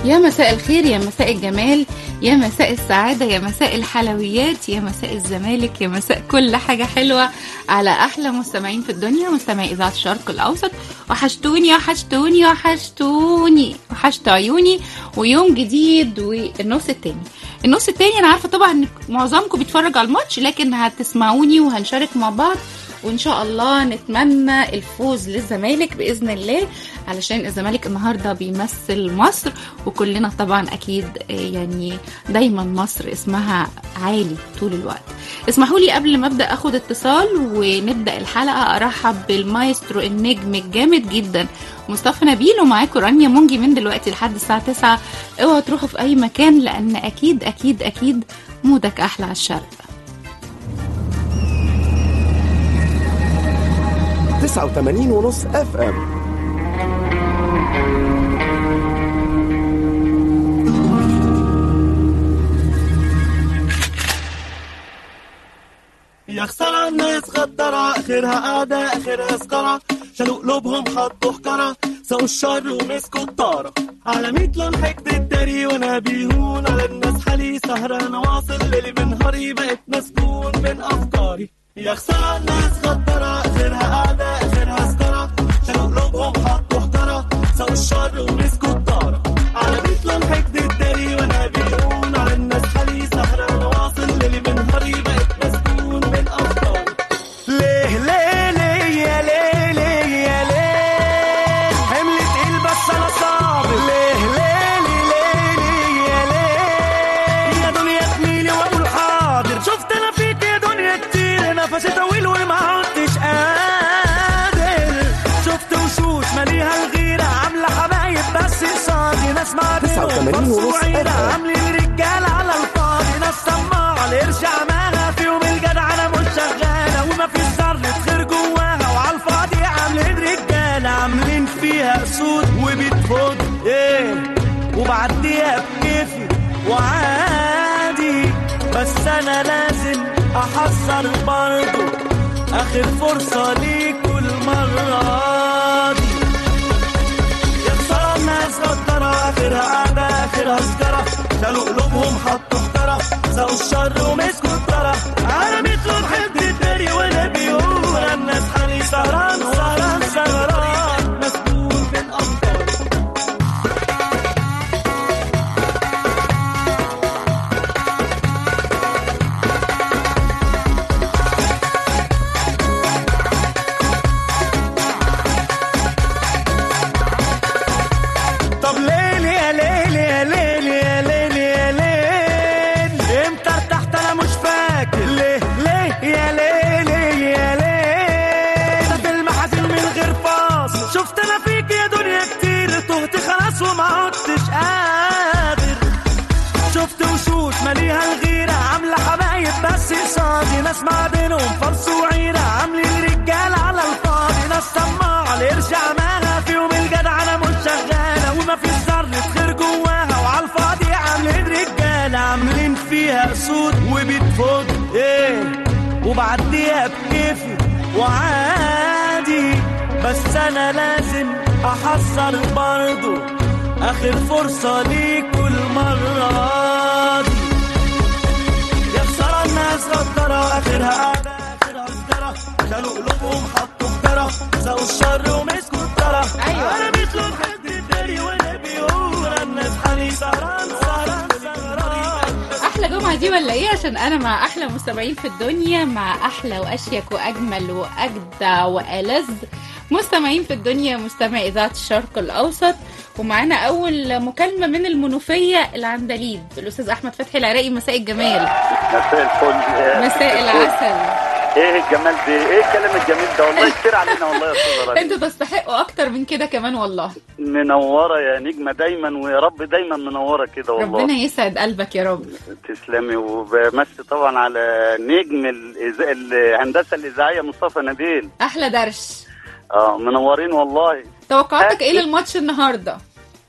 يا مساء الخير يا مساء الجمال يا مساء السعادة يا مساء الحلويات يا مساء الزمالك يا مساء كل حاجة حلوة على أحلى مستمعين في الدنيا مستمعي إذاعة الشرق الأوسط وحشتوني وحشتوني وحشتوني وحشت عيوني ويوم جديد والنص التاني النص التاني أنا عارفة طبعا إن معظمكم بيتفرج على الماتش لكن هتسمعوني وهنشارك مع بعض وان شاء الله نتمنى الفوز للزمالك باذن الله علشان الزمالك النهارده بيمثل مصر وكلنا طبعا اكيد يعني دايما مصر اسمها عالي طول الوقت اسمحوا لي قبل ما ابدا اخد اتصال ونبدا الحلقه ارحب بالمايسترو النجم الجامد جدا مصطفى نبيل ومعاكم رانيا مونجي من دلوقتي لحد الساعه 9 اوعوا تروحوا في اي مكان لان اكيد اكيد اكيد مودك احلى على الشرق 89 ونص اف ام يا خسارة الناس غدرة آخرها قعدة آخرها سكرة شالوا قلوبهم حطوا حكرة سقوا الشر ومسكوا الطارة على ميت لون حقد الداري وانا بيهون على الناس حالي سهران واصل ليلي من نهاري بقيت مسكون من أفكاري يا خسارة الناس غدرة آخرها قعدة آخرها سكرة شالوا قلوبهم حطوا حكرة سقوا الشر ومسكوا الطارة على ميت لون حقد الداري وانا بيهون على الناس حالي سهران واصل ليلي من نهاري بقيت مسكون من أفكاري ليه ليه ليه يا ليه ليه يا ليه حمل تقيل بس انا صابر ليه ليه ليه ليه ليه يا ليه يا دنيا تميلي واقول حاضر شفت انا فيك يا دنيا كتير نفسي طويل وما عدتش قادر شفت وشوش ماليها الغيرة عاملة حبايب بس قصادي ناس معدنهم 89 ونص وعيرة FM. عاملين رجالة على الفاضي ناس سماعة القرش عمالة فيهم الجدعنة مش شغالة وما في ذرة خير جواها وعلى الفاضي عاملين رجالة عاملين فيها أسود وبتفض ايه وبعديها بكيفي وعادي بس أنا لازم أحذر برضه آخر فرصة ليكوا المرة دي يا خسارة الناس غدرة آخرها قعدة آخرها سكرة شالوا قلوبهم حطوا حجرة سقوا الشر ومسكوا الطرة أنا مثل حد الداري وأنا بيقول الناس حالي سهران سهران سهران مسكون من أفكاري طب ليل يا ليل يا ليل يا ليل يا ليل امتى ارتحت انا مش فاكر ليه ليه يا ليل يا ليل ده فيلم حزين من غير فاصل شفت انا فيك يا دنيا كتير تهت خلاص وما عدتش قادر شفت وشوش ماليها الغيرة عاملة حبايب بس قصادي ناس معدنهم فرس وعيرة عاملين رجالة على الفاضي ناس سماعة القرش عمالة فيهم الجدعنة مش شغالة وما في ذرة خير جواها وعلى الفاضي عاملين رجالة عاملين فيها أسود وبتفض ايه وبعديها بكيفي وعادي بس أنا لازم أحذر برضه آخر فرصة ليكوا المرة دي يا خسارة الناس غدرة آخرها قعدة آخرها سكرة شالوا قلوبهم حطوا حجرة سقوا الشر ومسكوا الطرة أيوة. أنا مثل الحد الداري وأنا بيقول الناس حالي سهران سهران سهران احلى جمعه دي ولا ايه عشان انا مع احلى مستمعين في الدنيا مع احلى واشيك واجمل واجدع والذ مستمعين في الدنيا مستمع اذاعه الشرق الاوسط ومعانا اول مكالمه من المنوفيه العندليب الاستاذ احمد فتحي العراقي مساء الجمال مساء الفل مساء العسل ايه الجمال ده ايه الكلام الجميل ده والله كتير علينا والله يا استاذه رانيا انتوا تستحقوا اكتر من كده كمان والله منوره يا نجمه دايما ويا رب دايما منوره كده والله ربنا يسعد قلبك يا رب تسلمي وبمسي طبعا على نجم الإذا- الهندسه الاذاعيه مصطفى نبيل احلى درش اه منورين والله توقعاتك ايه للماتش النهارده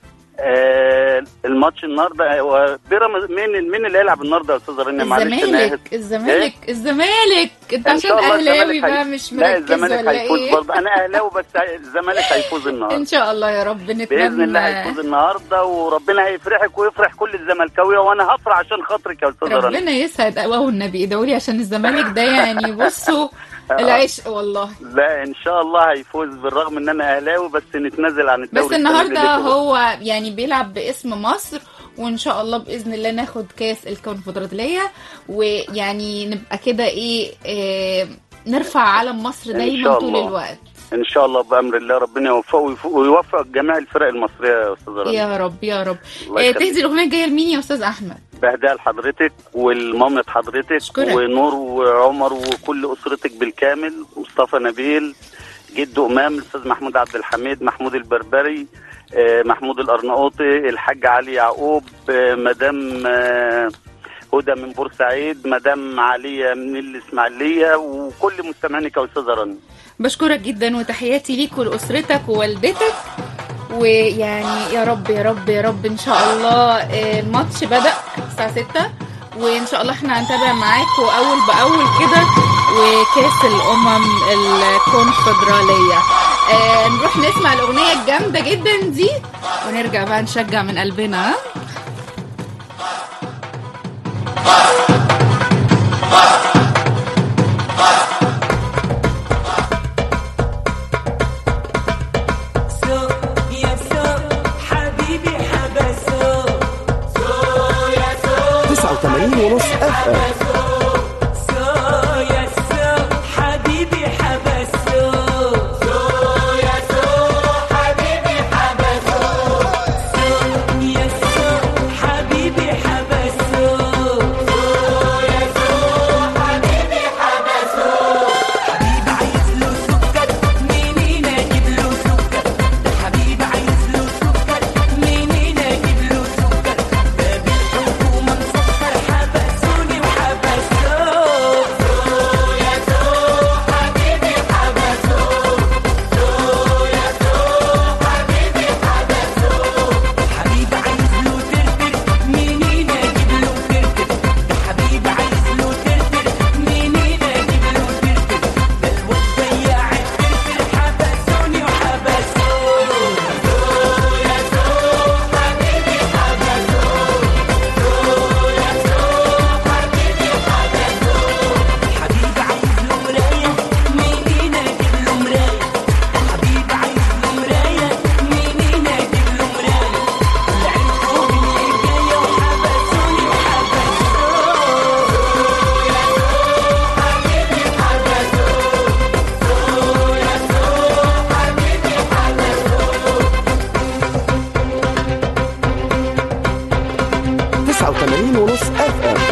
آه الماتش النهارده هو بيراميدز مين مين اللي هيلعب النهارده يا استاذ رنا معلش انا آسف. الزمالك الزمالك الزمالك انت إن عشان شاء الله اهلاوي الزمالك بقى هي- مش لا مركز الزمالك ولا هيفوز ايه برضه انا اهلاوي بس الزمالك هيفوز النهارده ان شاء الله يا رب نتمنى باذن الله هيفوز النهارده وربنا هيفرحك ويفرح كل الزملكاويه وانا هفرح عشان خاطرك يا استاذ رنا ربنا يسعد قواه النبي ادعوا لي عشان الزمالك ده يعني بصوا العشق والله لا ان شاء الله هيفوز بالرغم ان انا اهلاوي بس نتنازل عن الدوري بس السنة النهارده دي ليه كده؟ هو يعني بيلعب باسم مصر وان شاء الله باذن الله ناخد كاس الكونفدراليه ويعني نبقى كده ايه, إيه نرفع علم مصر إن دايما شاء طول الله. الوقت ان شاء الله بامر الله ربنا يوفقه ويف- ويوفق جميع الفرق المصريه يا استاذ رنا يا رب يا رب الله إيه يخليك. تهدي الاغنيه الجايه لمين يا استاذ احمد بهداء لحضرتك والمامة حضرتك أشكرك. ونور وعمر وكل اسرتك بالكامل مصطفى نبيل جد امام الاستاذ محمود عبد الحميد محمود البربري آه، محمود الارناؤوطي الحاج علي يعقوب آه، مدام آه، هدى من بورسعيد مدام عليا من الاسماعيليه وكل مستمعينك يا استاذه رنا بشكرك جدا وتحياتي ليك ولاسرتك ووالدتك ويعني يا رب يا رب يا رب ان شاء الله آه، الماتش بدا الساعه 6 وان شاء الله احنا هنتابع معاكم اول باول كده وكاس الامم الكونفدراليه آه نروح نسمع الاغنيه الجامده جدا دي ونرجع بقى نشجع من قلبنا ها؟ سوق يا سوق حبيبي حبسوق 89 ونص اف ام سوق يا سوق حبيبي حبسوق سوق يا سوق حبيبي حبسوق سوق يا سوق حبيبي حبسوق سوق يا سوق حبيبي حبسوق حبيبي عايز له سكر منين اجيب له سكر ده حبيبي عايز له سكر منين اجيب له سكر ده بالحكومه مسكر حبسوني وحبسوه سوق يا سوق حبيبي حبسوه سوق يا سوق حبيبي حبسوه حبيبي عايز له ترتر منين اجيب له ترتر ده حبيبي عايز له ترتر منين اجيب له ترتر ده الواد ضيع الترتر حبسوني وحبسوه سوق يا سوق حبيبي حبسوه سوق يا سوق حبيبي حبسوه حبيبي عايز له مرايه منين اجيب له مرايه حبيبي عايز له مرايه منين اجيب له مرايه العرفوا بالحكايه وحبسوني وحبسوه 89 ونص اف ام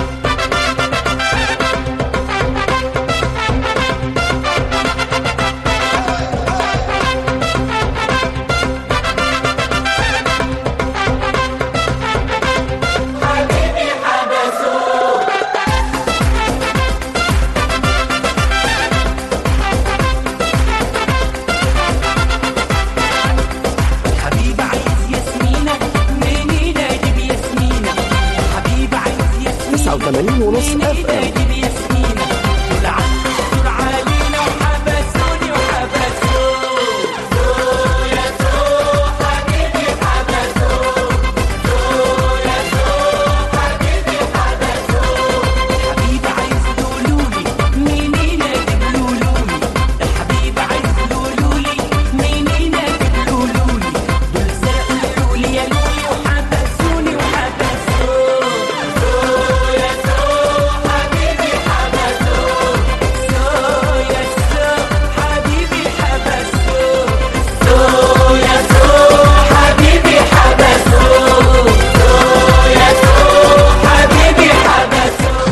حبيبي عايز ياسمينة منين اجيب ياسمينة حبيبي عايز ياسمينة 89 ونص منين اف ام اجيب ياسمينة دول عنده دور علينا وحبسوني وحبسوه سوق يا سوق حبيبي حبسوه سوق يا سوق حبيبي حبسوه حبيبي عايز لولولي منين اجيب لولولي ده حبيبي عايز لولولي منين اجيب لولولي دول سرقوا لولي يا لولي وحبسوني وحبسوه سوق يا سوق حبيبي حبسوه سوق يا سوق حبيبي حبسوه سوق يا سوق حبيبي حبسوه سوق يا سوق حبيبي حبسوه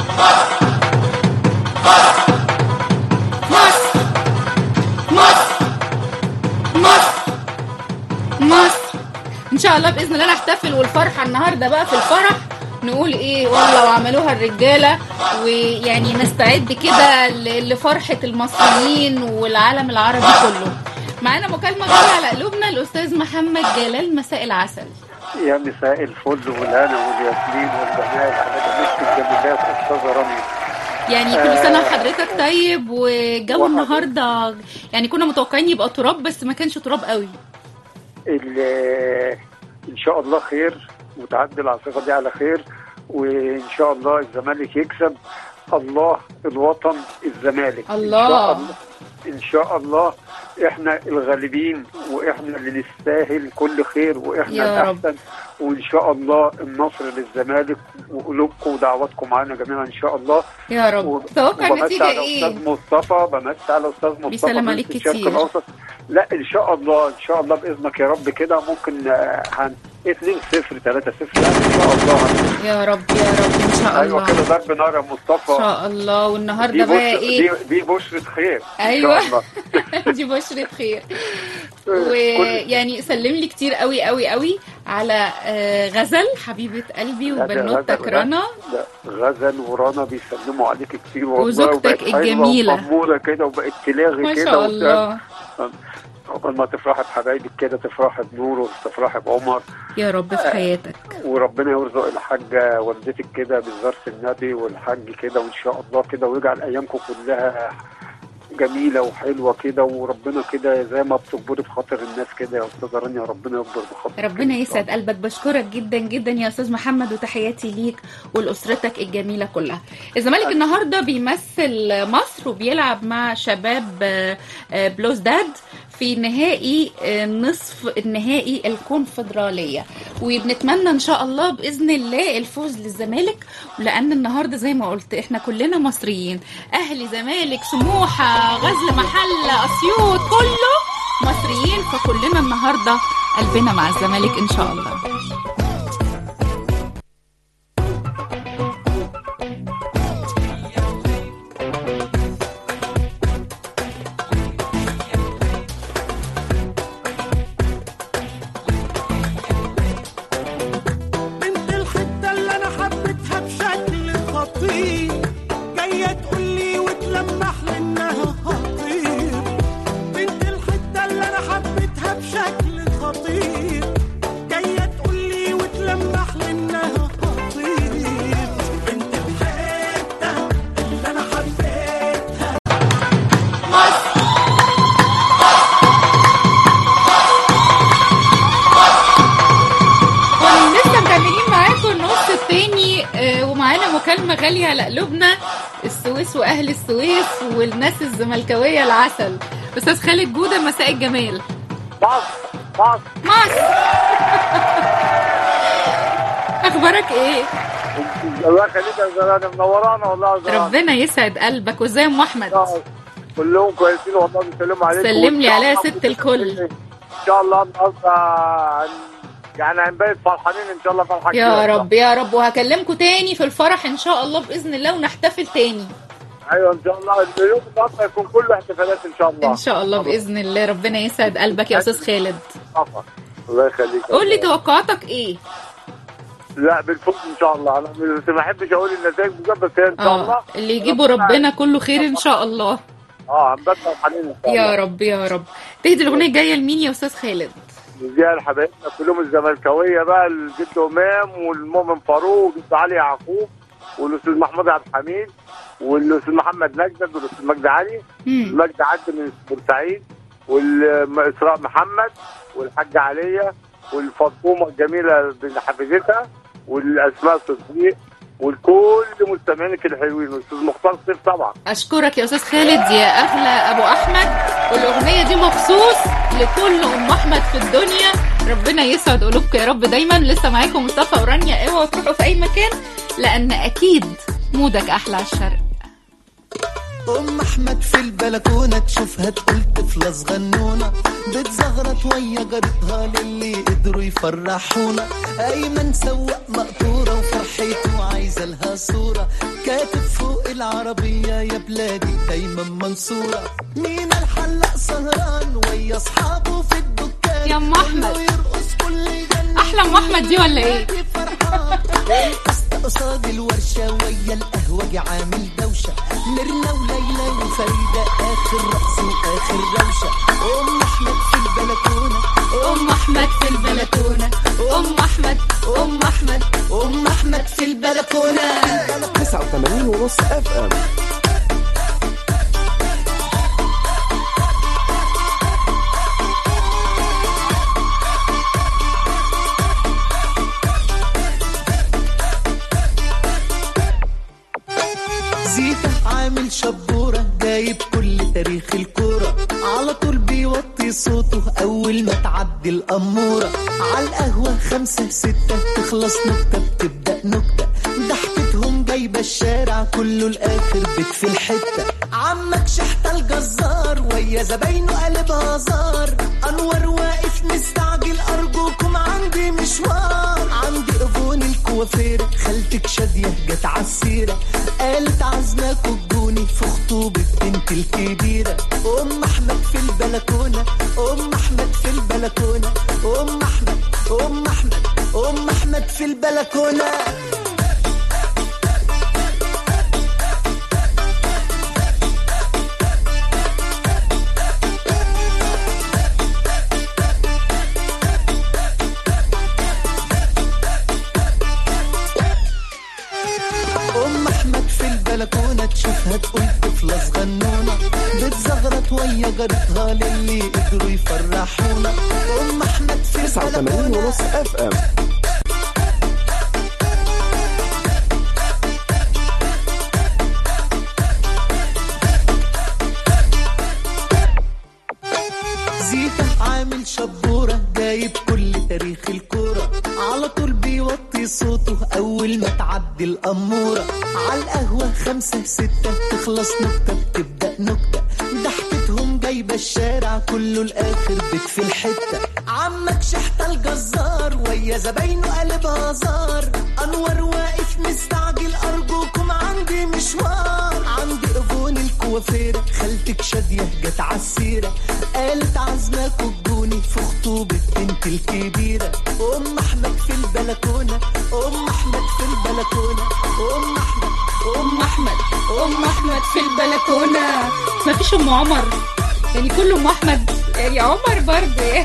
مصر مصر مصر مصر ان شاء الله باذن الله نحتفل والفرحه النهارده بقى في الفرح نقول ايه والله وعملوها الرجاله ويعني نستعد كده ل- لفرحه المصريين والعالم العربي كله معانا مكالمه غاليه على قلوبنا الاستاذ محمد جلال مساء العسل يا مساء الفل والهنا والياسمين والجمال على جميع الجمالات استاذه رامي يعني كل سنه وحضرتك طيب والجو وحضرتك. النهارده يعني كنا متوقعين يبقى تراب بس ما كانش تراب قوي ال- ان شاء الله خير وتعدي العاصفه دي على خير وان شاء الله الزمالك يكسب الله الوطن الزمالك الله. ان شاء الله ان شاء الله احنا الغالبين واحنا اللي نستاهل كل خير واحنا يا رب. الاحسن وان شاء الله النصر للزمالك وقلوبكم ودعواتكم معانا جميعا ان شاء الله يا رب و- توقع وبمسي النتيجه على ايه استاذ مصطفى بمسي على استاذ مصطفى بيسلم من عليك الشرق كتير. الاوسط لا ان شاء الله ان شاء الله باذنك يا رب كده ممكن آه، هن 2 0 3 0 يعني ان شاء الله يا رب يا رب ان شاء ايوه كده الله ضرب نار يا مصطفى ان شاء الله دي والنهارده بقى بشرة ايه دي, دي بشرة خير أيوة. ان شاء الله دي بشرة خير كل- ويعني سلم لي كتير قوي قوي قوي على آه، غزل حبيبة قلبي غزل- وبنوتك غزل- رنا لا، غزل ورانا بيسلموا عليك كتير والله وزوجتك وبقت حلوة الجميلة. وأمورة كده وبقت تلاغي ما كده شاء وبتاع. الله عقبال ما تفرحي بحبايبك كده تفرحي بنور وتفرحي بعمر يا رب في حياتك وربنا يرزق الحاجة والدتك كده بزارة النبي والحج كده وإن شاء الله كده ويجعل أيامكم كلها جميلة وحلوة كده وربنا كده زي ما بتكبري بخاطر الناس كده يا أستاذة رانيا ربنا يكبر بخاطر ربنا يسعد قلبك بشكرك جدا جدا يا استاذ محمد وتحياتي ليك ولاسرتك الجميله كلها الزمالك النهارده بيمثل مصر وبيلعب مع شباب آه، آه، بلوز داد في نهائي آه، نصف النهائي الكونفدراليه وبنتمنى ان شاء الله باذن الله الفوز للزمالك لان النهارده زي ما قلت احنا كلنا مصريين اهلي زمالك سموحه غزل محله اسيوط كله مصريين فكلنا النهارده قلبنا مع الزمالك ان شاء الله بنت الحتة اللي أنا حبيتها بشكل خطير جاية تقولي وتلمح لي إنها هتطير بنت الحتة اللي أنا حبيتها بشكل خطير جاية تقولي وتلمح لي إنها هتطير بنت الحتة اللي أنا حبيتها ولسه مكملين معاكم النص التاني آه، ومعانا مكالمة غالية على قلوبنا السويس وأهل السويس والناس الزملكاوية العسل أستاذ خالد جودة مساء الجمال مصر مصر مصر أخبارك إيه؟ الله يخليك يا زلمه منورانا والله يا زلمه ربنا يسعد قلبك وإزاي يا أم أحمد؟ كلهم كويسين والله بيسلموا عليكم سلم لي وإن شاء عليها الله ست الكل. ان شاء الله النهارده هن- يعني هنبقى فرحانين ان شاء الله فرحه يا كبيرة. رب يا رب وهكلمكم تاني في الفرح إن شاء الله بإذن الله ونحتفل تاني ايوه ان شاء الله اليوم النهارده يكون كله احتفالات ان شاء الله إن شاء الله بإذن الله ربنا يسعد قلبك يا أستاذ خالد طبعا الله يخليك قول لي توقعاتك إيه؟ لا بالفوز ان شاء الله انا بس ما احبش اقول النتائج بالظبط بس هي ان شاء الله اه اللي يجيبه ربنا كله خير ان شاء الله اه هنبقى فرحانين ان شاء الله يا رب يا رب تهدي الاغنيه الجايه لمين يا استاذ خالد نديها لحبايبنا كلهم الزملكاويه بقى الجد امام والمؤمن فاروق والجد علي يعقوب والاستاذ محمود عبد الحميد والاستاذ محمد نجد والاستاذ مجدي علي مم. مجدي عبد من بورسعيد والاسراء محمد والحاجه عليا والفاطمه الجميله بنت حفيدتها والاسماء صديق والكل مستمعينك الحلوين والاستاذ مختار سيف طبعا اشكرك يا استاذ خالد يا اغلى ابو احمد والاغنيه دي مخصوص لكل ام احمد في الدنيا ربنا يسعد قلوبكم يا رب دايما لسه معاكم مصطفى ورانيا اوعوا تروحوا في اي مكان لان اكيد مودك احلى على الشرق ام احمد في البلكونه تشوفها تقول طفله صغنونه بتزغرط ويا جارتها للي قدروا يفرحونا ايمن سواق مقطوره وفرحته عايزه لها صوره كاتب فوق العربيه يا بلادي دايما منصوره مين الحلاق سهران ويا اصحابه في الدكان يا أم أحمد. كله يرقص كل جنة احلى ام احمد دي ولا ايه فرحان قصد قصاد الورشة ويا القهوة عامل دوشة دوشة ميرنا وليلى وفريدة آخر رقص وآخر روشة أم أحمد في البلكونة ام احمد في البلكونه ام احمد ام احمد أم أحمد في البلكونة 89 ونص اف ام زيتا عامل شبورة جايب كل تاريخ الكورة على طول بيوطي صوته أول ما تعدي الأمورة على القهوة خمسة ستة تخلص نكتة بتبدأ نكتة ضحكتهم جايبة الشارع كله الآخر بيت في الحتة عمك شحتة الجزار ويا زباينه قلبها هزار أنور واقف مستعجل أرجوكم عندي مشوار عندي قفون الكوافير خالتك شادية جت عالسيرة قالت عزماكوا تجوني في خطوبة بنت الكبيرة أم أحمد في البلكونة أم أحمد في البلكونة أم أحمد أم أحمد أم أحمد في البلكونة ام احمد في البلكونه تشوفها تقول طفله صغنونه بتزغرط ويا جارتها للي قدروا يفرحونا ام احمد في 89 البلكونه ونص اف ام زيتا عامل شبورة جايب كل تاريخ الكورة على طول بيوطي صوته أول ما تعدي الأمورة على القهوة خمسة ستة تخلص نكتة بتبدأ نكتة ضحكتهم جايبة الشارع كله الآخر بيت في الحتة عمك شحتة الجزار ويا زباينه قلبها هزار أنور واقف مستعجل أرجوكم عندي مشوار عندي قفون الكوافير خالتك شادية جت عالسيرة قالت عزماكوا تجوني في خطوبة بنت الكبيرة أم أحمد في البلكونة أم أحمد في البلكونة أم أحمد ام احمد ام احمد في البلكونه ما فيش ام عمر يعني كله ام احمد يعني عمر برضه يعني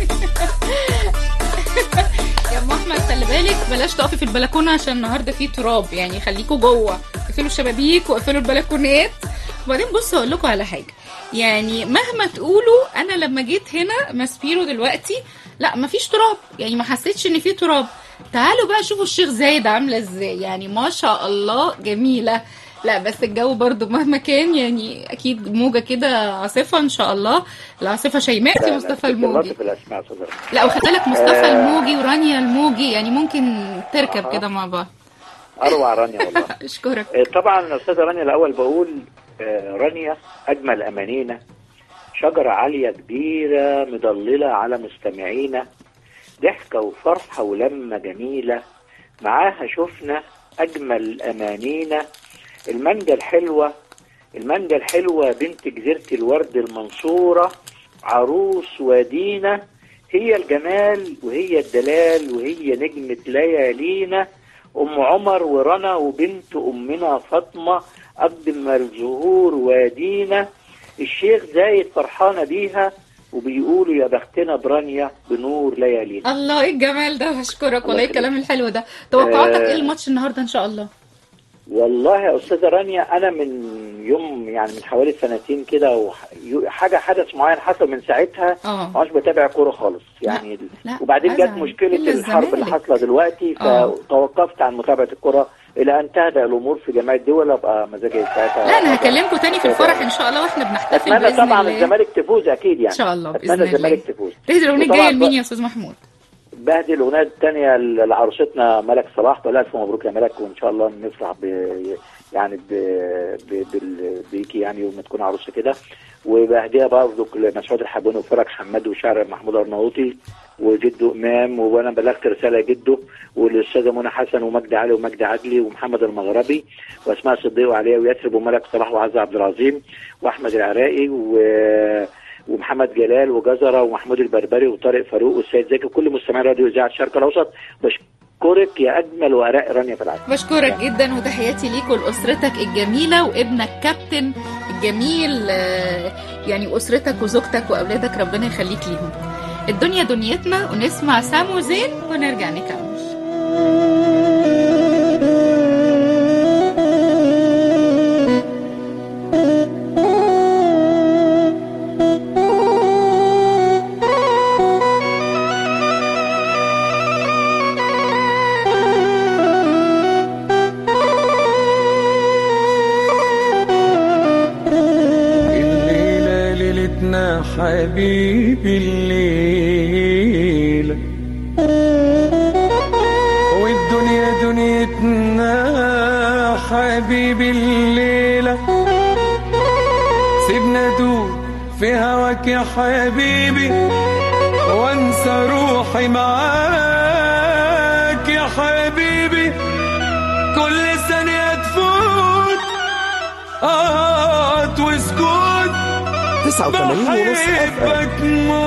يا ام احمد خلي بالك بلاش تقفي في البلكونه عشان النهارده في تراب يعني خليكوا جوه اقفلوا الشبابيك واقفلوا البلكونات وبعدين بصوا اقول لكم على حاجه يعني مهما تقولوا انا لما جيت هنا ماسبيرو دلوقتي لا مفيش تراب يعني ما حسيتش ان في تراب تعالوا بقى شوفوا الشيخ زايد عامله ازاي يعني ما شاء الله جميله لا بس الجو برضو مهما كان يعني اكيد موجه كده عاصفه ان شاء الله العاصفه شيماء دي مصطفى الموجي في الاسماء صدر لا وخلي بالك مصطفى الموجي ورانيا الموجي يعني ممكن تركب كده مع بعض اروع رانيا والله اشكرك آه، طبعا استاذه رانيا الاول بقول آه، رانيا اجمل امانينا شجره عاليه كبيره مضلله على مستمعينا ضحكه وفرحه ولمه جميله معاها شفنا اجمل امانينا المانجا الحلوه المانجا الحلوه بنت جزيره الورد المنصوره عروس ودينا هي الجمال وهي الدلال وهي نجمة ليالينا أم عمر ورنا وبنت أمنا فاطمة أجمل الزهور وادينا الشيخ زايد فرحانة بيها وبيقولوا يا بختنا برانيا بنور ليالينا الله ايه الجمال ده بشكرك والله الله ايه الكلام الحلو ده توقعاتك آه. ايه الماتش النهارده ان شاء الله والله يا أستاذة رانيا أنا من يوم يعني من حوالي سنتين كده وح- يو- حاجة حدث معين حصل من ساعتها اه ما عادش بتابع كورة خالص يعني لا، وبعدين جت أزعل. مشكلة إلا الحرب اللي الزمالك. حاصلة دلوقتي آه. فتوقفت عن متابعة الكرة إلى أن تهدأ الأمور في جميع الدول أبقى مزاجي ساعتها لا انا هكلمكم تاني في الفرح ان شاء الله واحنا بنحتفل أتمنى باذن طبعا الله الزمالك تفوز أكيد يعني ان شاء الله باذن أتمنى الله الزمالك تفوز تهدي الاغنيه وطبعاً الجايه لمين بقى- يا استاذ محمود بهدي الأغنية الثانية لعروستنا ملك صلاح تقول لها ألف مبروك يا ملك وإن شاء الله نفرح ب يعني ب... ب... بال... بيكي يعني يوم ما تكون عروسة كده وبهديها برضه لمسعود الحبوني وفرج حماد وشعر محمود أرناؤوطي وجده إمام وأنا بلغت رسالة جده والأستاذة منى حسن ومجدي علي ومجدي عدلي ومحمد المغربي وأسماء صديق وعليا ويثرب وملك صلاح وعزة عبد العظيم وأحمد العراقي و ومحمد جلال وجزره ومحمود البربري وطارق فاروق والسيد زكي وكل مستمعي راديو اذاعه الشرق الاوسط بش... بشكرك يا اجمل وراء رانيا في العالم بشكرك جدا وتحياتي ليك ولاسرتك الجميله وابنك كابتن الجميل آه، يعني واسرتك وزوجتك واولادك ربنا يخليك ليهم الدنيا دنيتنا ونسمع سامو زين ونرجع نكمل الليلة ليلتنا حبيبي الليلة والدنيا دنيتنا حبيبي الليلة سيبنا دوب في هواك يا حبيبي وانسى روحي معاك يا حبيبي كل ثانية تفوت قط وسكوت 89 ونص اف ام بحبك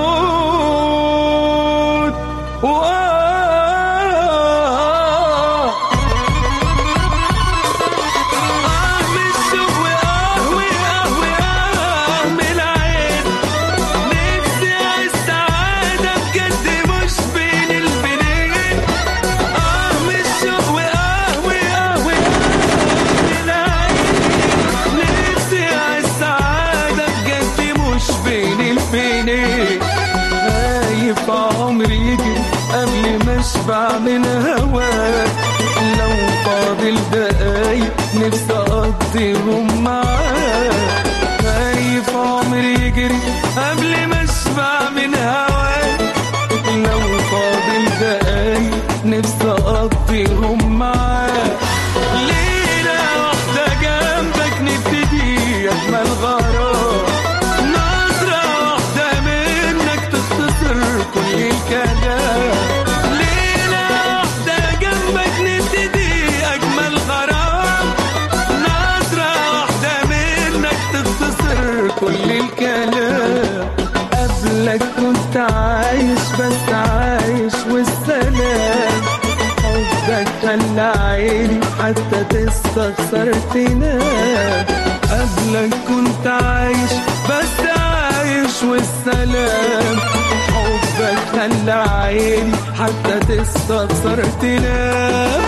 موت وآه آه من الشوق وآه وآه وآه من العين نفسي أعيش سعادة بجد مش بين البنين آه من الشوق وآه وآه وآه من العين نفسي أعيش سعادة بجد مش بين البنين خايف عمري يجري قبل ما اشبع من هواك لو فاضل دقايق نفسي اقضيهم معاك خايف عمري يجري قبل ما اشبع من هواك لو فاضل دقايق نفسي اقضيهم معاك ليلة واحدة جنبك نبتدي اجمل غرام نظرة واحدة منك تختصر كل الكلام ليلة واحدة جنبك نبتدي أجمل غرام نظرة واحدة منك تختصر كل الكلام قبلك كنت عايش بس عايش والسلام حبك خلى عيني حتى تستخسر تنام قبلك كنت عايش بس عايش والسلام حبك خلى عيني حتى تستخسر تنام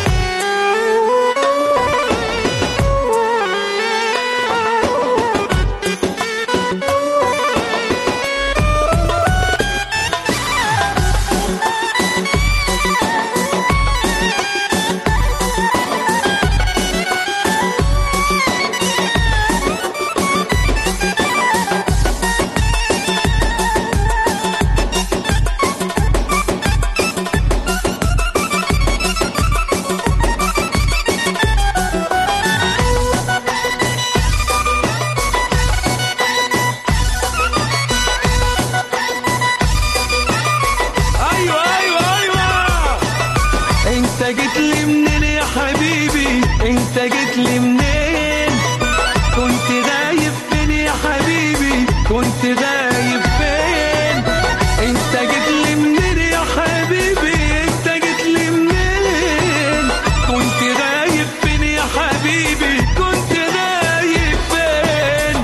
ايوه ايوه ايوه انت جيت لي منين يا حبيبي انت جيت لي منين كنت غايب فين يا حبيبي كنت غايب فين انت جيت لي منين يا حبيبي انت جيت لي منين كنت غايب فين يا حبيبي كنت غايب فين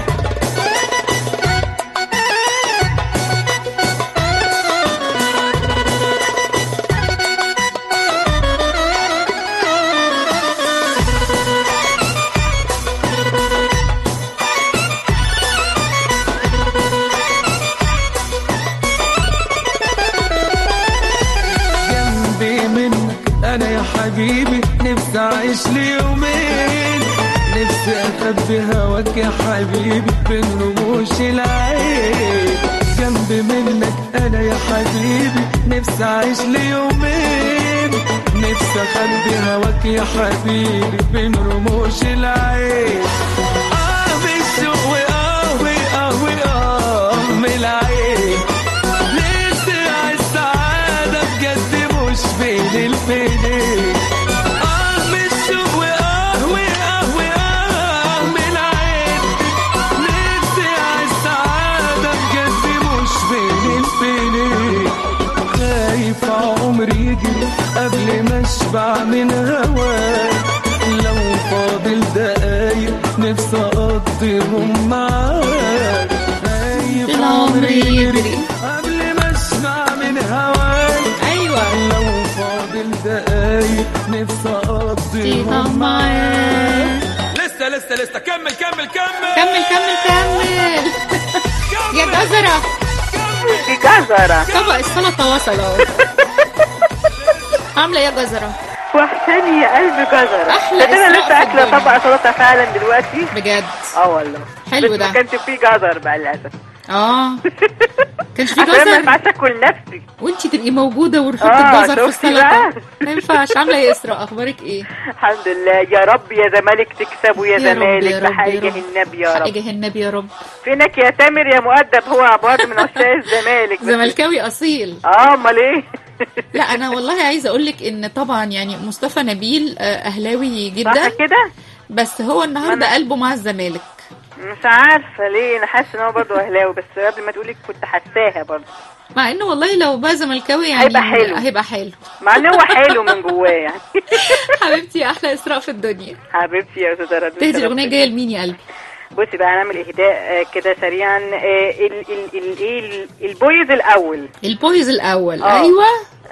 جنبي منك انا يا حبيبي نفسي اعيش لي يومين نفسي اخبي هواك يا حبيبي بين رموش العين جنبي منك انا يا حبيبي نفسي اعيش لي يومين نفسي اخبي هواك يا حبيبي بين رموش العين اه بالشوق واه واه واه من العين نفسي اعيش سعادة بجد مش بين البنين اه من الشوق واه واه واه من العين نفسي اعيش سعادة بجد مش بين البنين خايف عمري يجري قبل ما اشبع من هواك لو فاضل دقايق نفسي اقضيهم معاك خايف العمر يجري قبل ما اشبع من هواك ايوه لو فاضل دقايق نفسي اقضيهم فيهم معاك لسه لسه لسه كمل كمل كمل كمل كمل كمل يا جزرة دي جزرة طبق السلطة وصل اهو عاملة ايه يا جزرة؟ وحشاني يا قلبي جزرة أحلى ده انا إسراء لسه في اكله الدنيا. طبق سلطة فعلا دلوقتي بجد اه والله حلو بس ده. ما كانش فيه جزر بقى للاسف اه كانش في عشان ما جزر ينفعش اكل نفسي وانتي تبقي موجودة ونحط آه، الجزر في شفتي السلطة بقى؟ ما ينفعش عاملة ايه يا اسراء اخبارك ايه؟ الحمد لله يا رب يا زمالك تكسبوا يا يا رب، زمالك يا رب، بحق يا رب. النبي يا حق رب جه النبي يا رب فينك يا تامر يا مؤدب هو برضه من عشاق الزمالك بس- زملكاوي اصيل اه امال ايه لا انا والله عايزه اقول لك ان طبعا يعني مصطفى نبيل آه، اهلاوي صح جدا كده بس هو النهارده أنا- قلبه مع الزمالك مش عارفه ليه انا حاسه ان هو برضه اهلاوي بس قبل ما تقولي كنت حاساها برضه مع انه والله لو بقى زملكاوي يعني هيبقى حلو. هيبقى حلو مع ان هو حلو من جواه يعني حبيبتي يا احلى اسراء في الدنيا حبيبتي يا استاذه رد تهدي الاغنيه جايه لمين يا قلبي بصي بقى هنعمل اهداء آه، كده سريعا آه، ال ال ال ايه ال- البويز الاول البويز الاول آه. ايوه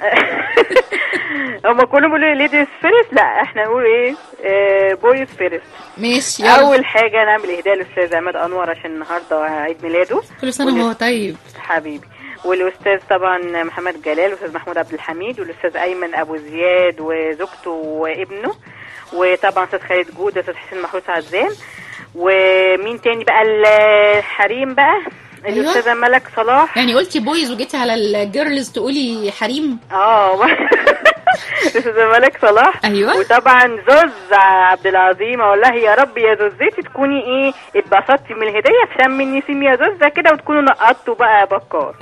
هما كلهم بيقولوا ليديز فيرست لا احنا نقول ايه آه، بويز فيرست ماشي يلا اول حاجه نعمل اهداء للاستاذ عماد انور عشان النهارده عيد ميلاده كل سنه وهو طيب حبيبي والاستاذ طبعا محمد جلال والاستاذ محمود عبد الحميد والاستاذ ايمن ابو زياد وزوجته وابنه وطبعا استاذ خالد جود واستاذ حسين محروس عزام ومين تاني بقى الحريم بقى أيوة. الاستاذه ملك صلاح يعني قلتي بويز وجيتي على الجيرلز تقولي حريم اه الاستاذه ملك صلاح أيوة. وطبعا زوز عبد العظيم اقول لها يا رب يا زوزتي تكوني ايه اتبسطتي من الهديه في شم النسيم يا زوزه كده وتكونوا نقطتوا بقى بكار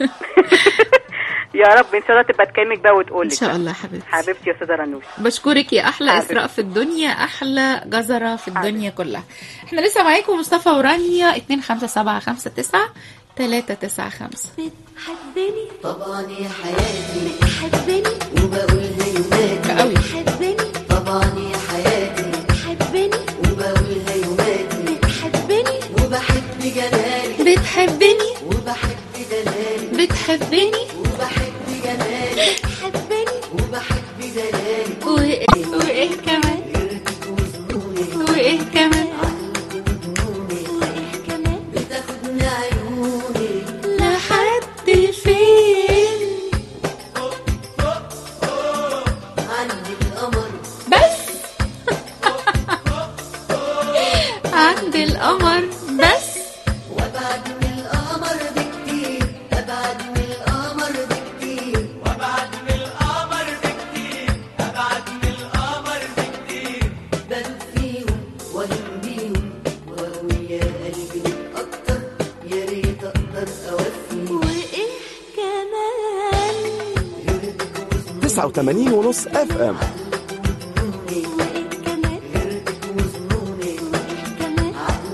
يا رب ان شاء الله تبقى تكلمك بقى وتقول ان لك شاء الله حبيبتي حبيبتي يا استاذه رنوش بشكرك يا احلى حبيبتي. اسراء في الدنيا احلى جزره في الدنيا كلها احنا لسه معاكم مصطفى ورانيا 25759 395 بتحبني طبعا يا حياتي بتحبني وبقولها يوماتي قوي بتحبني طبعا يا حياتي بتحبني وبقولها يوماتي بتحبني وبحب جمالك بتحبني وبحب دلالك بتحبني وبحب جمالك بتحبني وبحب دلالك وايه وايه كمان وايه كمان وايه كمان بتاخدني عيوني لحد فين عند القمر بس عند القمر بس وابعد من القمر بكتير ابعد من القمر بكتير وابعد من القمر بكتير ابعد من القمر بكتير بدوب فيهم واهم بيهم واقول يا قلبي اكتر يا ريت اقدر اوفي وايه كمان 89 ونص اف ام وايه كمان وظنوني كمان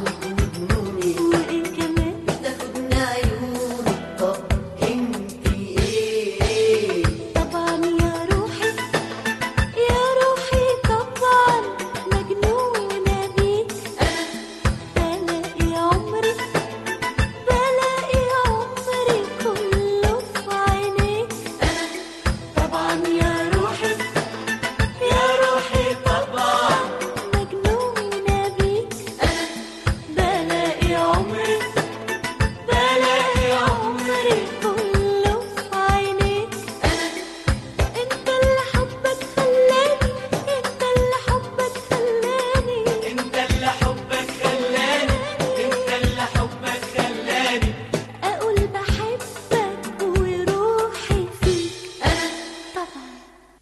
وايه كمان بتاخدني عيوني طب انتي ايه طبعا يا روحي يا روحي طبعا مجنونة بيك بلاقي عمري بلاقي عمري كله في عينيك طبعا يا روحي يا روحي طبعا مجنونة بيك بلاقي عمري بلاقي عمري كله في عينيك انت اللي حبك خلاني انت اللي حبك خلاني انت اللي حبك خلاني انت اللي حبك خلاني اقول بحبك وروحي فيك طبعا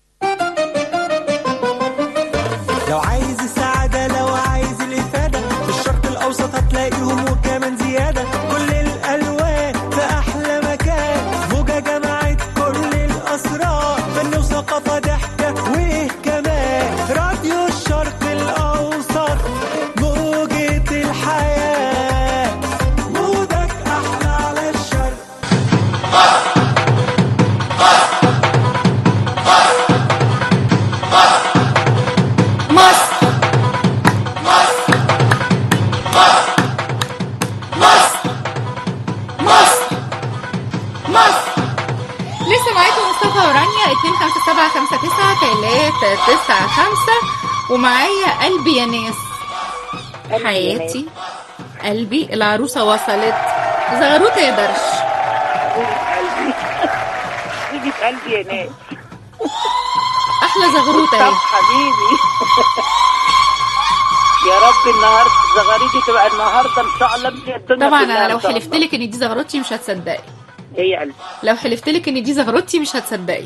لو عايز السعادة لو عايز الإفادة في الشرق الأوسط هتلاقيهم وكمان زيادة كل الألوان في أحلى مكان موجة جمعت كل الأسرار فن وثقافة ضحكة وإيه كمان راديو الشرق الأوسط موجة الحياة مودك أحلى على الشرق مصر مصر مصر لسه معاكم مصطفى ورانيا 25759 ومعايا قلبي يا ناس حياتي قلبي العروسة وصلت زغروطة يا درش قلبي تيجي في قلبي يا ناس أحلى زغروطة طب اهي حبيبي يا رب النهارده زغاريتي تبقى النهارده ان شاء الله من الدنيا طبعا كلها انا إن لو شاء حلفت الله. لك ان دي زغروتي مش هتصدقي ايه يا قلبي لو حلفت لك ان دي زغروتي مش هتصدقي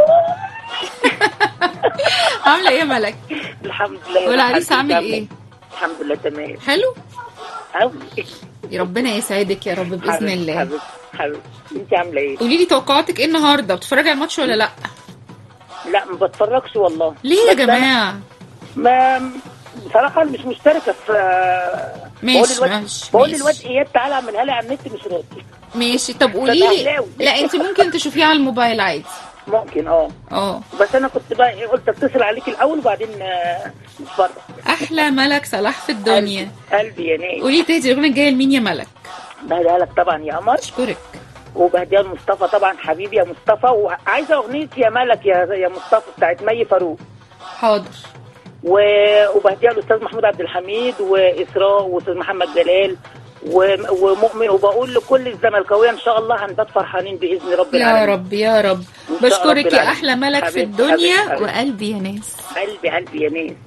عامله ايه يا ملك الحمد لله والعريس الحمد عامل لله. ايه الحمد لله تمام حلو قوي يا ربنا يسعدك يا رب باذن حبيبتي الله حبيبتي حبيبتي انت عامله ايه؟ قولي لي توقعاتك ايه النهارده بتتفرجي على الماتش ولا لا لا ما بتفرجش والله ليه يا بس أنا جماعه ما بصراحه أنا مش مشتركه في ماشي، بقول الواد ماشي، بقول ماشي. الواد اياد تعالى اعملها لي على النت مش راضي ماشي طب قولي طب لي أهلاوي. لا انت ممكن تشوفيه على الموبايل عادي ممكن اه اه بس انا كنت بقى إيه، قلت اتصل عليك الاول وبعدين آه، نتفرج احلى ملك صلاح في الدنيا قلبي يا ناس قولي تاني الاغنيه الجايه لمين يا ملك بهديها لك طبعا يا قمر اشكرك وبهديها لمصطفى طبعا حبيبي يا مصطفى وعايزه اغنيه يا ملك يا يا مصطفى بتاعت مي فاروق حاضر و- وبهديها للاستاذ محمود عبد الحميد واسراء واستاذ محمد جلال و- ومؤمن وبقول لكل الزملكاويه ان شاء الله هنبات فرحانين باذن رب يا العالمين رب يا رب إن شاء رب بشكرك يا العالمين. احلى ملك في حبيبتي، الدنيا حبيبتي، حبيبتي. وقلبي يا ناس قلبي قلبي يا ناس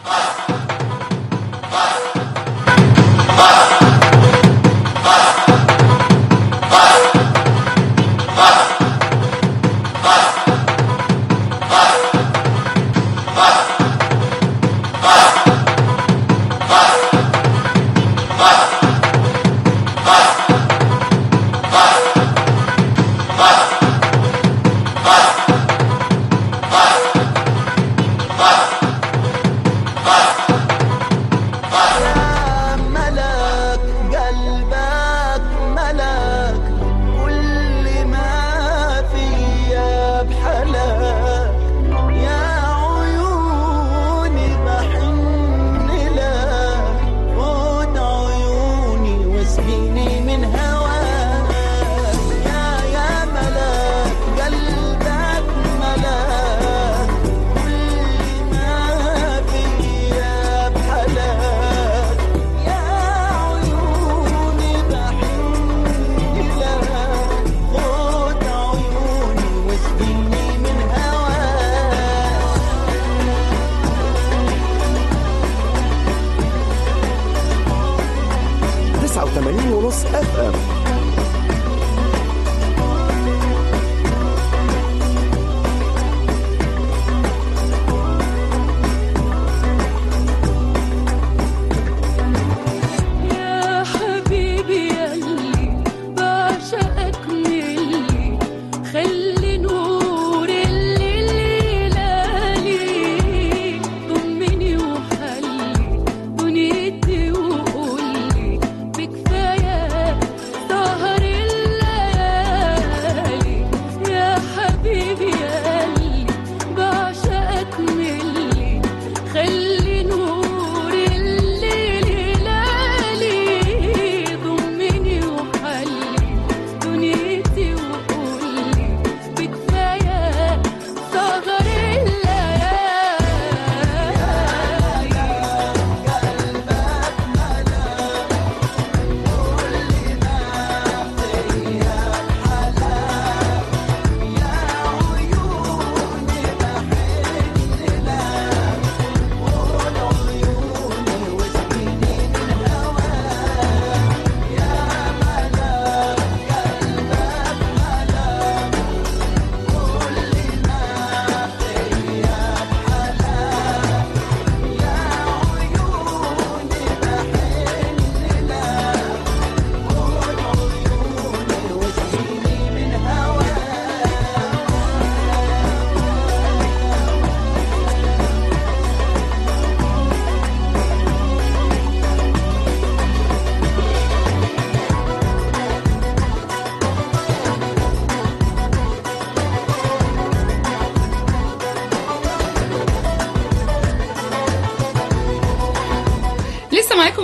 يا ملك قلبك ملك كل ما فيا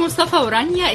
مصطفى ورانيا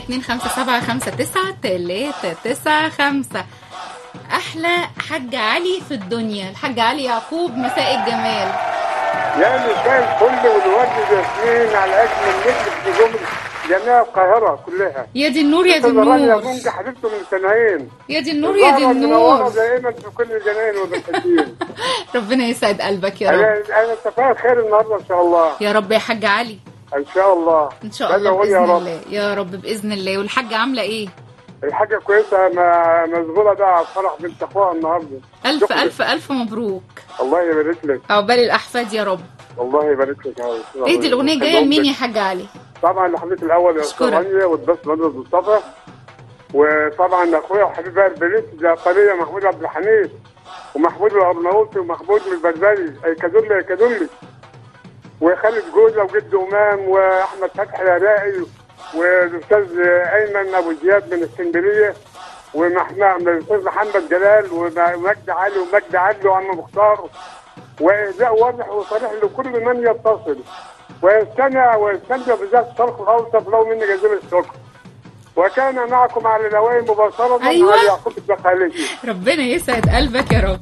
25759 احلى حاج علي في الدنيا الحاج علي يعقوب مساء الجمال يا مساء الفل والورد ياسمين على اجمل نجم في نجوم جميع القاهره كلها يا دي النور يا دي أستاذة رانيا النور مونجا حبيبته من سنين يا دي النور يا دي الزهرة المنورة النور دائما في كل الجناين والمساكين ربنا يسعد قلبك يا رب انا انا اتفقت خير النهارده ان شاء الله يا رب يا حاج علي ان شاء الله ان شاء بل الله أقول يا باذن رب. الله يا رب باذن الله والحاجه عامله ايه الحاجه كويسه ما مشغوله بقى على الفرح بنت اخوها النهارده الف شكراً. الف الف مبروك الله يبارك لك عقبال الاحفاد يا رب الله يبارك لك يا رب. ايه دي الاغنيه جايه لمين يا حاج علي طبعا لحضرتك الاول يا استاذ أشكرك. رانيا والبس مهندس مصطفى وطبعا اخويا وحبيب بقى البنت ده قريه محمود عبد الحميد ومحمود الارناؤوطي ومحمود من البلبلي اي كدولي اي كدولي وخالد جوزه وجد امام واحمد فتحي العراقي والاستاذ ايمن ابو زياد من اسكندريه ومحمد الاستاذ محمد جلال ومجدي علي ومجدي عدلي وعم مختار واهداء واضح وصريح لكل من يتصل ويستمع ويستمتع بذات الشرق الاوسط لو من جزيره الشكر وكان معكم على الهواء مباشره أيوة. علي يعقوب الدخالي ربنا يسعد قلبك يا رب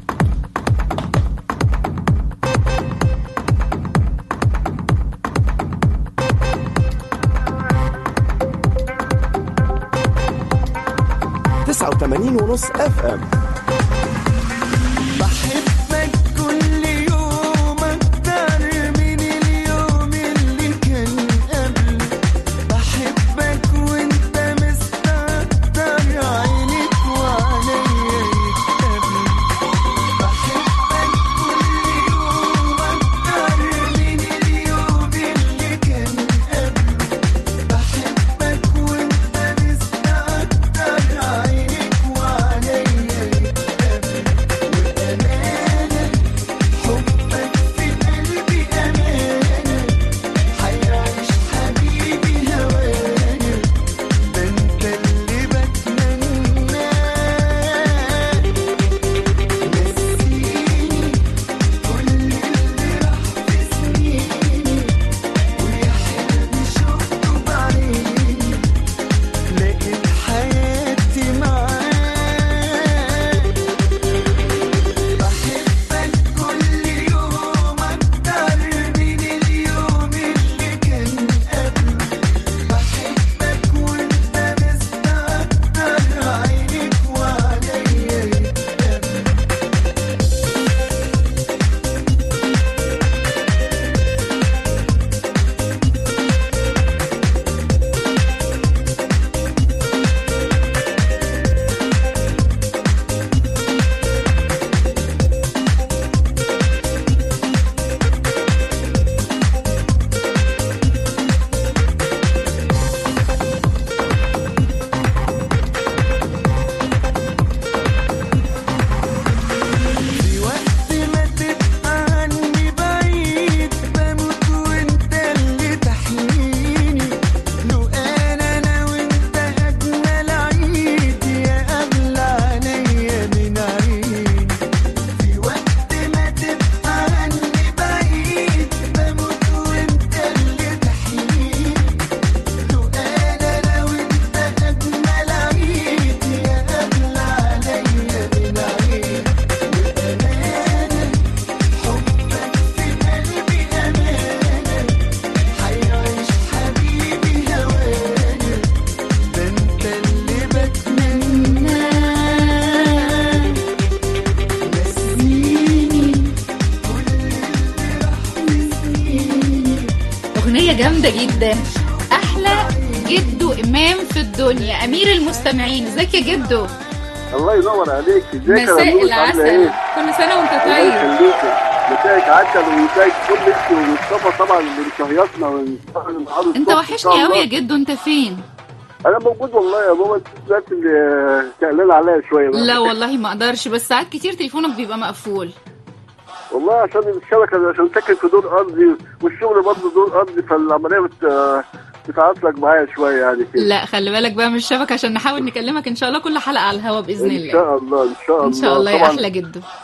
تسعة وثمانين ونص اف ام بحبك كل يوم أكتر من اليوم اللي كان قبله بحبك وانت مستكتر عينك وعليا يتقابلوا بحبك كل يوم أكتر من اليوم اللي كان قبله بحبك وانت مستكتر عينك وعليا يتقابلوا وأمانة حبك في قلبي أمانة حيعيش حبيبي هوانا ده انت اللي بتمناه نسيني كل اللي راح في سنيني ويا حلمي شفته بعيني لقيت حياتي معاك بحبك كل يوم أكتر من اليوم اللي كان قبله بحبك وانت مستكتر عينك وعليا يتقابلوا في وقت ما تبقى عني بعيد بموت وانت اللي تحييني لو انا انا وانت اجمل عيد يا اغلى عليا من عيني في وقت ما تبقى عني بعيد بموت وانت اللي تحييني لو انا انا وانت اجمل عيد يا اغلى عليا من عيني وأمانة حبك في قلبي أمانة حيعيش حبيبي هوانا ده انت اللي بتمناه نسيني كل اللي راح في سنيني اغنيه جامده جدا احلى جدو امام في الدنيا امير المستمعين ازيك يا جدو الله ينور عليك ازيك يا مساء نور عامله العسل ايه؟ كل سنه وانت الله طيب يخليك مساك عسل ومساك كل انت ومصطفى طبعا اللي مشيصنا ونحاول انت وحشني قوي يا جدو انت فين انا موجود والله يا ماما بس اللي تقلل عليا شويه بقى. لا والله ما اقدرش بس ساعات كتير تليفونك بيبقى مقفول والله عشان الشبكه عشان ساكن في دور ارضي والشغل برضه دور ارضي فالعمليه بت بتعطلك معايا شويه يعني كده لا خلي بالك بقى من الشبكه عشان نحاول نكلمك ان شاء الله كل حلقه على الهوا باذن ان الله شاء الله ان شاء الله ان شاء الله يا طبعاً احلى جدو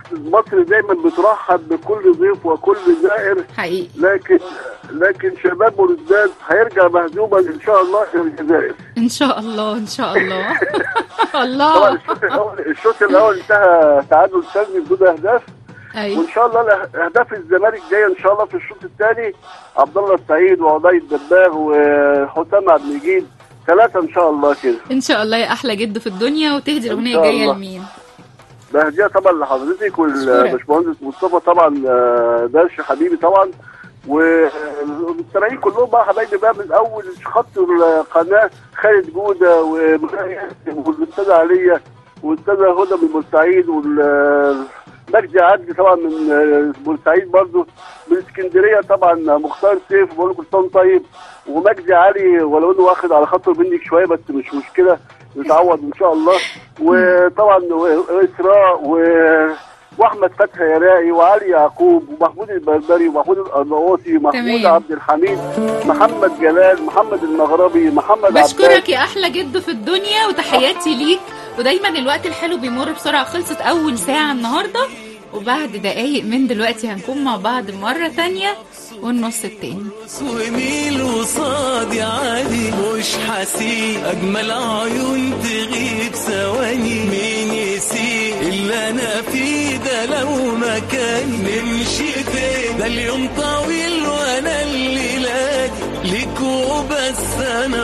مصر دايما بترحب بكل ضيف وكل زائر حقيقي لكن لكن شباب بلوزداد هيرجع مهزوما ان شاء الله الى الجزائر ان شاء الله ان شاء الله طبعا الله الشوط الاول الشوط الاول انتهى تعادل سلبي بدون اهداف ايوه وان شاء الله الأه- اهداف الزمالك جايه ان شاء الله في الشوط الثاني عبد الله السعيد وعضي الدباغ وحسام عبد المجيد ثلاثه ان شاء الله كده ان شاء الله يا احلى جد في الدنيا وتهدي الاغنيه شاء الجايه الله. لمين بهديه طبعا لحضرتك والباشمهندس مصطفى طبعا آه، درش حبيبي طبعا والمستمعين كلهم بقى حبايبي بقى من اول خط القناه خالد جوده ومجاهد والاستاذه عليا والاستاذه هدى من بورسعيد والمجدي عدلي طبعا من آه، بورسعيد برضو من اسكندريه طبعا مختار سيف بقول له كل سنه وأنت طيب ومجدي علي ولو انه واخد على خاطر منك شويه بس مش مشكله يتعوض ان شاء الله وطبعا اسراء و واحمد فتحي يراقي وعلي يعقوب ومحمود البربري ومحمود الارناؤوطي محمود تمام. عبد الحميد محمد جلال محمد المغربي محمد عباس بشكرك يا احلى جد في الدنيا وتحياتي ليك ودايما الوقت الحلو بيمر بسرعه خلصت اول ساعه النهارده وبعد دقايق من دلوقتي هنكون مع بعض مره تانية والنص التاني وميل وصادي عادي مش حسيب اجمل عيون تغيب ثواني مين يسيب اللي انا فيه ده لو مكان نمشي فين ده اليوم طويل وانا اللي لاقي ليك وبس انا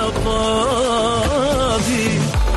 فاضي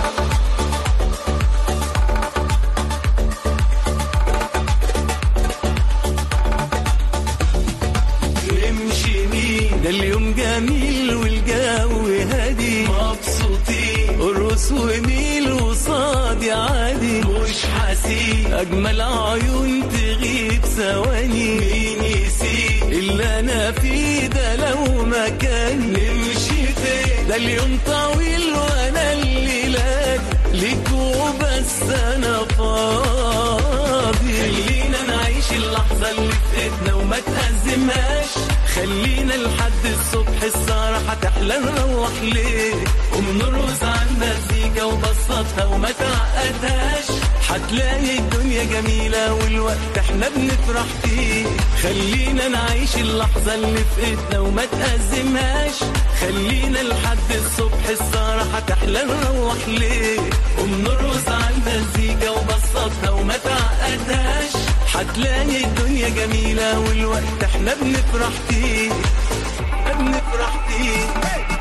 نمشي مين ده اليوم جميل والجو هادي مبسوطين ارقص وميل وصادي عادي مش حسيب اجمل عيون تغيب ثواني مين يسيب اللي انا فيه ده لو مكان نمشي فين ده اليوم طويل وانا اللي لاقي ليك وبس انا فاضي خلينا نعيش اللحظة اللي في ايدنا وما تأزمهاش خلينا لحد الصبح السهرة هتحلى نروح ليه قوم نرقص على المزيكا وبسطها وما تعقدهاش هتلاقي الدنيا جميلة والوقت احنا بنفرح فيه خلينا نعيش اللحظة اللي في ايدنا وما تأزمهاش خلينا لحد الصبح السهرة هتحلى نروح ليه قوم نرقص على المزيكا وبسطها وما تعقدهاش هتلاقي الدنيا جميلة والوقت احنا بنفرح فيه بنفرح فيه